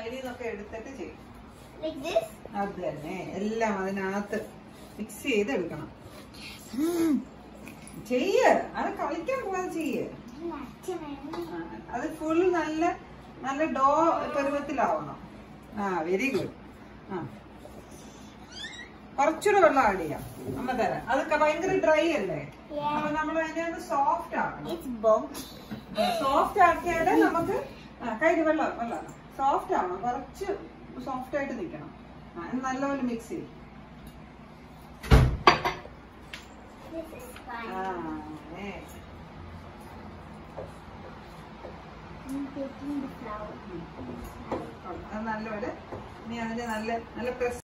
അതിൽ നിന്നൊക്കെ എടുത്തിട്ട് ചെയ്യും Like this? അത് തന്നെ എല്ലാം അതിനകത്ത് മിക്സ് ചെയ്ത് എടുക്കണം ചെയ്യ് അത് കളിക്കാൻ പോവാതെ ചെയ്യ് ആ, അത് ഫുൾ നല്ല നല്ല ഡോ പരുവത്തിലാവണം ആ വെരി ഗുഡ് ആ കുറച്ചുകൂടെ വെള്ളം ആഡ് ചെയ്യാം അമ്മ തരാം അതൊക്കെ ഭയങ്കര ഡ്രൈ അല്ലേ Yeah. അപ്പൊ നമ്മൾ അതിനെ ഒന്ന് സോഫ്റ്റ് ആക്കണം It's bumpy. സോഫ്റ്റ് ആക്കിയാലേ നമുക്ക് ആ കയ്യിൽ വെള്ളം വെള്ളം സോഫ്റ്റ് ആവണം കുറച്ച് സോഫ്റ്റ് ആയിട്ട് നിൽക്കണം ആ ഇത് നല്ലപോലെ മിക്സ് ചെയ്യും This is fine. ആ അങ്ങനെ. I'm taking the flour. അത് നല്ലപോലെ ഇനി അതിന് നല്ല നല്ല പ്രസ്